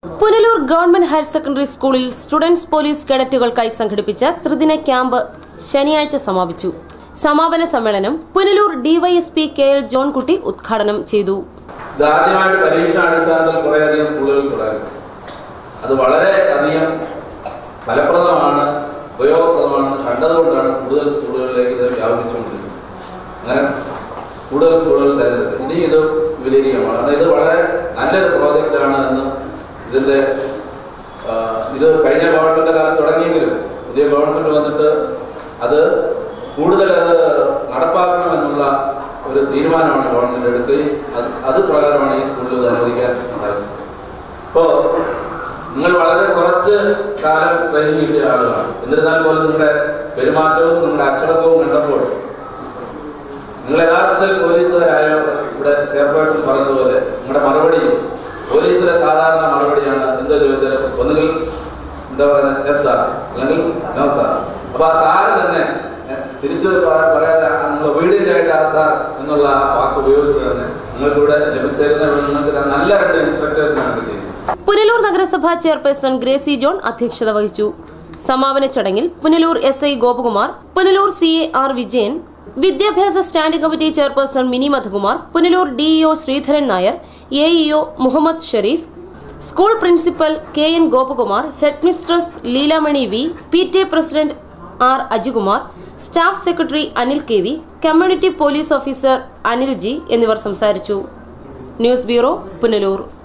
Punalur government higher secondary സ്കൂളിൽ students police കേഡറ്റുകൾക്കായി സംഘടിപ്പിച്ച ത്രിദിന ക്യാമ്പ് ശനിയാഴ്ച സമാപിച്ചു സമാപന സമ്മേളനം Punalur DYSP K L Johnkutty ഉദ്ഘാടനം ചെയ്തു ഇതാദ്യമായിട്ട് പരീക്ഷണാടിസ്ഥാനത്തിൽ കുറേയധികം സ്കൂളുകൾ തുടങ്ങി അത് വളരെ അധികം ഫലപ്രദമാണ് ഉപയോഗപ്രദമാണെന്ന് കണ്ടതുകൊണ്ടാണ് കൂടുതൽ സ്കൂളുകളിലേക്ക് ഇത് വ്യാപിച്ചുകൊണ്ടിരിക്കുന്നത് അങ്ങനെ കൂടുതൽ സ്കൂളുകൾ തിരഞ്ഞെടുക്കുക ഇനി ഇത് വിലയിരിക്കമാണ് കാരണം ഇത് വളരെ നല്ലൊരു പ്രോജക്റ്റാണ് എന്ന് ഇതിൻ്റെ ആ, ഇത് കഴിഞ്ഞ ഗവൺമെൻറ് കാലത്ത് തുടങ്ങിയെങ്കിലും പുതിയ ഗവൺമെൻറ് വന്നിട്ട് അത് കൂടുതൽ അത് നടപ്പാക്കണമെന്നുള്ള ഒരു തീരുമാനമാണ് ഗവൺമെൻറ് എടുക്കുകയും അത് അത് പ്രകാരമാണ് ഈ സ്കൂളിൽ ഇത് അനുവദിക്കാൻ സാധിച്ചത് അപ്പോൾ നിങ്ങൾ വളരെ കുറച്ച് കാലം ട്രെയിനിങ് കിട്ടിയ ആളുകളാണ് എന്നിരുന്നാൽ പോലും നിങ്ങളുടെ പെരുമാറ്റവും നിങ്ങളുടെ അച്ചടക്കവും കണ്ടപ്പോൾ നിങ്ങൾ യഥാർത്ഥത്തിൽ പോലീസുകാരായ ഇവിടെ ചെയർപേഴ്സൺ പറഞ്ഞതുപോലെ നിങ്ങളുടെ മറുപടി പോലീസിലെ സാധാരണ മറുപടിയാണ് എന്താ ചോദിച്ചാൽ ഒന്നുകിൽ എന്താ പറയുന്നത് എസ് സാർ അല്ലെങ്കിൽ നോ സാർ അപ്പൊ ആ സാറ് തന്നെ എ, തിരിച്ചു പ- പറയാതെ ആ നിങ്ങൾ obedient ആയിട്ട് ആ സാർ എന്നുള്ള ആ വാക്ക് ഉപയോഗിച്ച് തന്നെ നിങ്ങൾക്ക് ഇവിടെ ലഭിച്ചിരുന്ന നിങ്ങൾക്ക് നല്ല രണ്ട് ഇൻസ്പെക്ടേഴ്സിനാണ് കിട്ടിയത് പുനലൂർ നഗരസഭാ ചെയർപേഴ്സൺ ഗ്രേസി ജോൺ അധ്യക്ഷത വഹിച്ചു സമാപന ചടങ്ങിൽ Punalur S I Gopakumar Punalur C A R Vijayan വിദ്യാഭ്യാസ standing committee chairperson Mini Madhukumar Punalur DEO Sreedharan Nair A EO Muhammad Sherif school principal K N Gopakumar head mistress Leelamani V P T A president R Ajikumar staff secretary Anil K V community police officer Anil G എന്നിവർ സംസാരിച്ചു news bureau Punalur